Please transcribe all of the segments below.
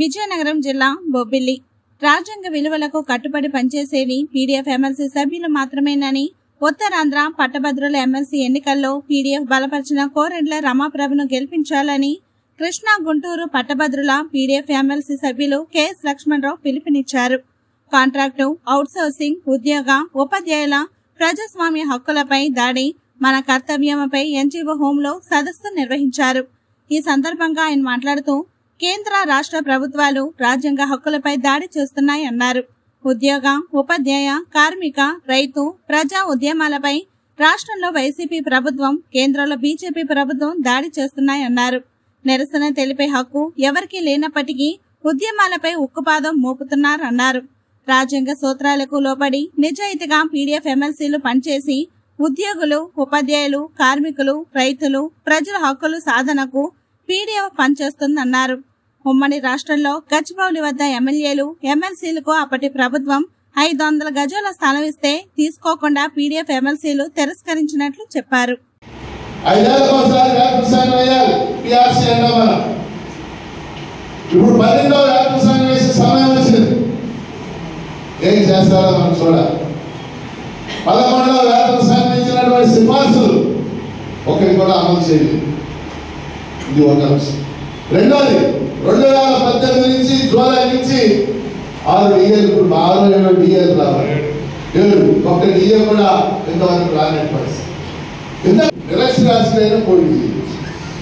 విజయనగరం జిల్లా బొబ్బిలి రాజ్యాంగ విలువలకు కట్టుబడి పనిచేసేవి పీడీఎఫ్ ఎమ్మెల్సీ సభ్యులు మాత్రమేనని ఉత్తరాంధ్ర పట్టభద్రుల ఎమ్మెల్సీ ఎన్నికల్లో పీడీఎఫ్ బలపరిచిన కోరెండ్ల రమాప్రభను గెలిపించాలని కృష్ణా గుంటూరు పట్టభద్రుల పీడీఎఫ్ ఎమ్మెల్సీ సభ్యులు కెఎస్ లక్ష్మణరావు పిలుపునిచ్చారు కాంట్రాక్టు అవుట్సోర్సింగ్ ఉద్యోగ ఉపాధ్యాయుల ప్రజాస్వామ్య హక్కులపై దాడి మన కర్తవ్యమపై ఎన్జీఓ హోంలో సదస్సు నిర్వహించారు ఈ సందర్భంగా ఆయన మాట్లాడుతూ కేంద్ర రాష్ట్ర ప్రభుత్వాలు రాజ్యాంగ హక్కులపై దాడి చేస్తున్నాయన్నారు ఉద్యోగ ఉపాధ్యాయ కార్మిక రైతు ప్రజా ఉద్యమాలపై రాష్ట్రంలో వైసీపీ ప్రభుత్వం కేంద్రంలో బీజేపీ ప్రభుత్వం దాడి చేస్తున్నాయన్నారు నిరసన తెలిపే హక్కు ఎవరికీ లేనప్పటికీ ఉద్యమాలపై ఉక్కుపాదం మోపుతున్నారన్నారు రాజ్యాంగ సూత్రాలకు లోబడి నిజాయితీగా పీడీఎఫ్ ఎమ్మెల్సీలు పనిచేసి ఉద్యోగులు ఉపాధ్యాయులు కార్మికులు రైతులు ప్రజల హక్కుల సాధనకు పీడీఎఫ్ పనిచేస్తుందన్నారు ఉమ్మడి రాష్ట్రంలో గచ్చిబౌలి వద్ద ఎమ్మెల్యేలు ఎమ్మెల్సీలకు అప్పటి ప్రభుత్వం ఐదు వందల గజాల స్థలం ఇస్తే తీసుకోకుండా పీడీఎఫ్ ఎమ్మెల్సీలు తిరస్కరించినట్లు చెప్పారు ఐదేళ్ళకి ఒకసారి వ్యాపార సంఘం వేయాలి పిఆర్సీ అంటాం మనం ఇప్పుడు పన్నెండవ వ్యాపార సంఘం వేసే సమయం వచ్చింది ఏం చేస్తారో మనం చూడాలి పదకొండవ వ్యాపార సంఘం ఇచ్చినటువంటి సిఫార్సులు ఒకటి కూడా అమలు చేయలేదు ఇది ఒక అంశం రెండోది రెండు వేల పద్దెనిమిది నుంచి జూలై నుంచి ఆరు డిఎల్ ఇప్పుడు ఆరు ఏడు డిఎల్ రావాలి ఏడు ఒక్క డిఎల్ కూడా ఇంతవరకు రాని పరిస్థితి కింద నిరక్షరాస్యులైన పోటీ చేయొచ్చు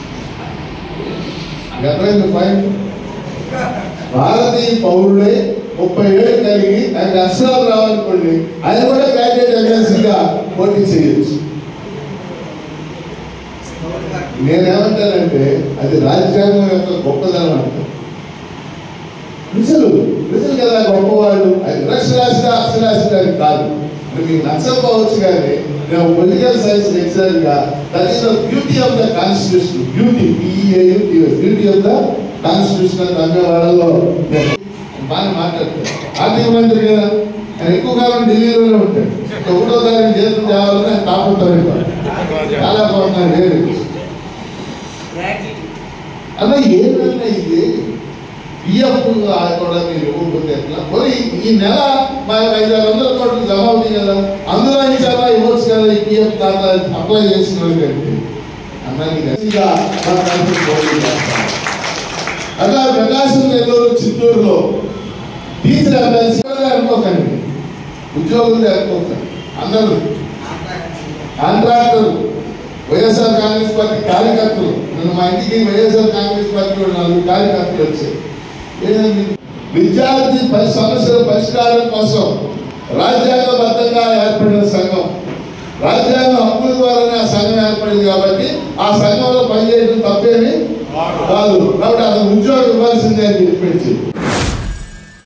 ఎక్కడైంది పాయింట్ భారతీయ పౌరుడే ముప్పై ఏళ్ళు కలిగి ఆయన అక్షరాలు రావాలనుకోండి ఆయన కూడా గ్రాడ్యుయేట్ ఎమ్మెల్సీగా పోటీ చేయొచ్చు నేనేమంటానంటే అది రాజ్యాంగం యొక్క గొప్పదనం అంటే రుచులు రుచులు కదా గొప్పవాళ్ళు అది నిరక్షరాస్యుడా అక్షరాస్యుడా కాదు మరి మీకు నచ్చకపోవచ్చు కానీ నేను పొలిటికల్ సైన్స్ లెక్చరర్ గా that is the beauty of the constitution beauty beauty of the constitution అనే వాళ్ళలో నేను బాగా మాట్లాడతాను ఆర్థిక మంత్రి కదా ఆయన ఎక్కువ కాలం ఢిల్లీలోనే ఉంటాడు ఒకటో తారీఖు చేతులు తేవాలని ఆయన తాపడతారు చాలా బాగున్నారు లేదు అలా ఏదన్నా ఇది పిఎఫ్ కూడా మీరు ఇవ్వకపోతే ఎట్లా మరి ఈ నెల మా ఐదు ఆరు వందల కోట్లు జమ అవుతుంది కదా అందులో నుంచి అలా ఇవ్వచ్చు కదా ఈ పిఎఫ్ ఖాతా అప్లై చేసిన వాళ్ళకి అన్నానికి అట్లా ప్రకాశం నెల్లూరు చిత్తూరులో టీచర్ ఎమ్మెల్సీ అనుకోకండి ఉద్యోగులు అనుకోకండి అందరూ కాంట్రాక్టర్ వైఎస్ఆర్ కాంగ్రెస్ పార్టీ కార్యకర్తలు నిన్న మా ఇంటికి వైఎస్ఆర్ కాంగ్రెస్ పార్టీ వాళ్ళు నలుగురు కార్యకర్తలు వచ్చారు ఏంటంటే విద్యార్థి పరి- సమస్యల పరిష్కారం కోసం రాజ్యాంగబద్ధంగా ఏర్పడిన సంఘం రాజ్యాంగ హక్కుల ద్వారానే ఆ సంఘం ఏర్పడింది కాబట్టి ఆ సంఘంలో పనిచేయడం తప్పేమి కాదు కాబట్టి అతను ఉద్యోగం ఇవ్వాల్సిందే అని చెప్పి